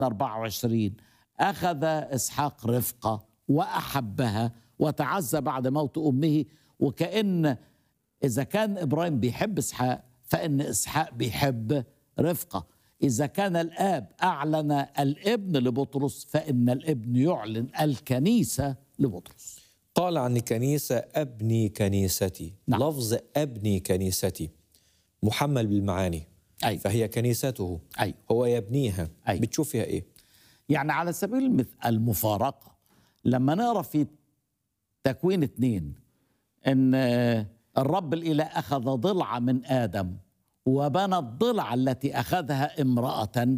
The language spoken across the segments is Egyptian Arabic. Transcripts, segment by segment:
24 أخذ إسحاق رفقة وأحبها وتعزى بعد موت أمه وكأن إذا كان إبراهيم بيحب إسحاق فإن إسحاق بيحب رفقة إذا كان الآب أعلن الابن لبطرس فإن الابن يعلن الكنيسة لبطرس قال عن الكنيسة أبني كنيستي نعم. لفظ أبني كنيستي محمل بالمعاني أي. فهي كنيسته أي. هو يبنيها أي. بتشوف فيها إيه يعني على سبيل المث- المفارقة لما نقرأ في تكوين اتنين ان الرب الاله اخذ ضلع من ادم وبنى الضلع التي اخذها امراه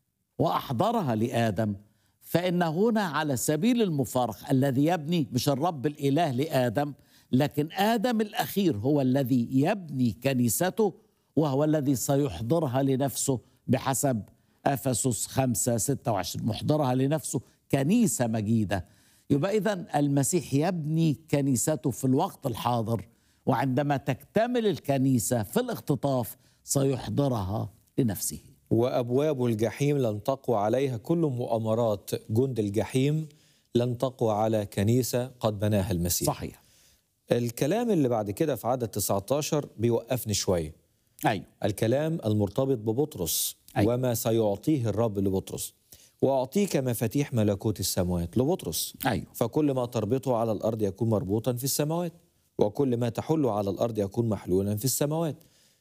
واحضرها لادم فان هنا على سبيل المفارقه الذي يبني مش الرب الاله لادم لكن ادم الاخير هو الذي يبني كنيسته وهو الذي سيحضرها لنفسه بحسب افسس 5 26 محضرها لنفسه كنيسه مجيده يبقى اذا المسيح يبني كنيسته في الوقت الحاضر وعندما تكتمل الكنيسه في الاختطاف سيحضرها لنفسه وأبواب الجحيم لن تقوى عليها كل مؤامرات جند الجحيم لن تقوى على كنيسة قد بناها المسيح صحيح الكلام اللي بعد كده في عدد 19 بيوقفني شوية ايوه الكلام المرتبط ببطرس أيوة. وما سيعطيه الرب لبطرس وأعطيك مفاتيح ملكوت السماوات لبطرس ايوه فكل ما تربطه على الأرض يكون مربوطا في السماوات وكل ما تحل على الأرض يكون محلولا في السماوات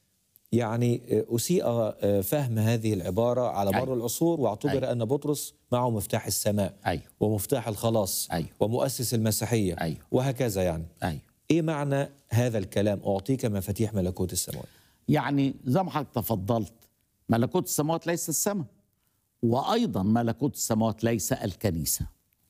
يعني أسيء فهم هذه العبارة على مر أيوة. العصور واعتبر أيوة. أن بطرس معه مفتاح السماء ايوه ومفتاح الخلاص أيوة. ومؤسس المسيحية أيوة. وهكذا يعني ايوه إيه معنى هذا الكلام أعطيك مفاتيح ملكوت السماوات يعني زي ما حضرتك تفضلت ملكوت السماوات ليس السماء وايضا ملكوت السماوات ليس الكنيسه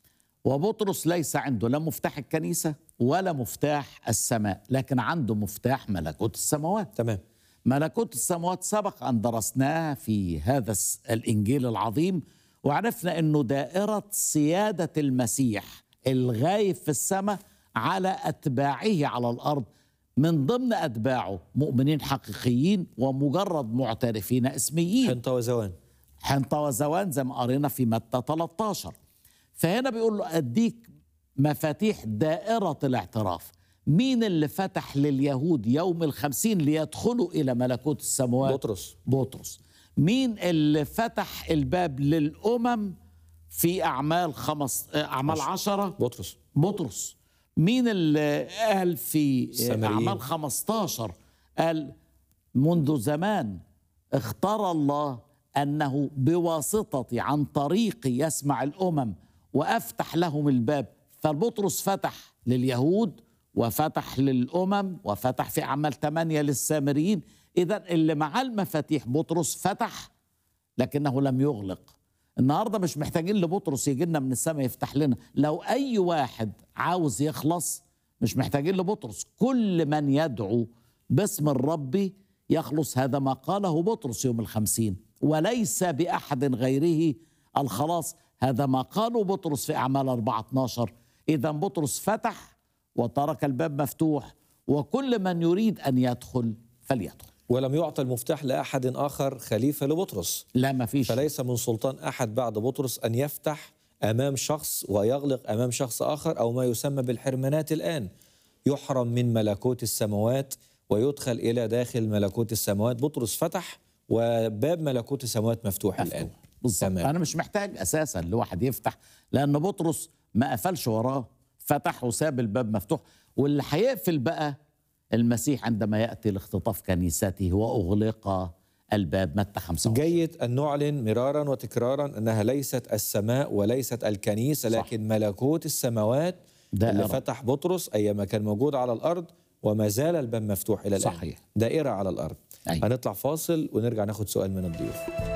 وبطرس ليس عنده لا مفتاح الكنيسه ولا مفتاح السماء لكن عنده مفتاح ملكوت السماوات تمام ملكوت السماوات سبق ان درسناه في هذا الس- الانجيل العظيم وعرفنا انه دائره سياده المسيح الغايب في السماء على اتباعه على الارض من ضمن اتباعه مؤمنين حقيقيين ومجرد معترفين اسميين حنطة وزوان حنطة وزوان زي ما قرينا في متى 13 فهنا بيقول له أديك مفاتيح دائرة الاعتراف مين اللي فتح لليهود يوم الخمسين ليدخلوا إلى ملكوت السماوات بطرس بطرس مين اللي فتح الباب للأمم في أعمال خمس أعمال عشرة بطرس بطرس مين اللي قال في السامريين. أعمال 15 قال منذ زمان اختار الله أنه بواسطتي عن طريقي يسمع الأمم وأفتح لهم الباب فبطرس فتح لليهود وفتح للأمم وفتح في أعمال 8 للسامريين إذا اللي معاه المفاتيح بطرس فتح لكنه لم يغلق النهارده مش محتاجين لبطرس يجي لنا من السماء يفتح لنا لو اي واحد عاوز يخلص مش محتاجين لبطرس كل من يدعو باسم الرب يخلص هذا ما قاله بطرس يوم الخمسين وليس بأحد غيره الخلاص هذا ما قاله بطرس في أعمال 4 12 إذا بطرس فتح وترك الباب مفتوح وكل من يريد أن يدخل فليدخل ولم يعطى المفتاح لأحد آخر خليفة لبطرس لا ما فيش فليس من سلطان أحد بعد بطرس أن يفتح أمام شخص ويغلق أمام شخص آخر أو ما يسمى بالحرمانات الآن يحرم من ملكوت السماوات ويدخل إلى داخل ملكوت السماوات بطرس فتح وباب ملكوت السماوات مفتوح, الآن بالظبط تمام. انا مش محتاج اساسا لواحد يفتح لان بطرس ما قفلش وراه فتح وساب الباب مفتوح واللي هيقفل بقى المسيح عندما ياتي لاختطاف كنيسته واغلق الباب متى 25 جيد أن نعلن مرارا وتكرارا أنها ليست السماء وليست الكنيسة صح. لكن ملكوت السماوات دائرة. اللي فتح بطرس أيما كان موجود على الأرض وما زال الباب مفتوح إلى الآن صحيح. دائرة على الأرض أيوة. هنطلع فاصل ونرجع ناخد سؤال من الضيوف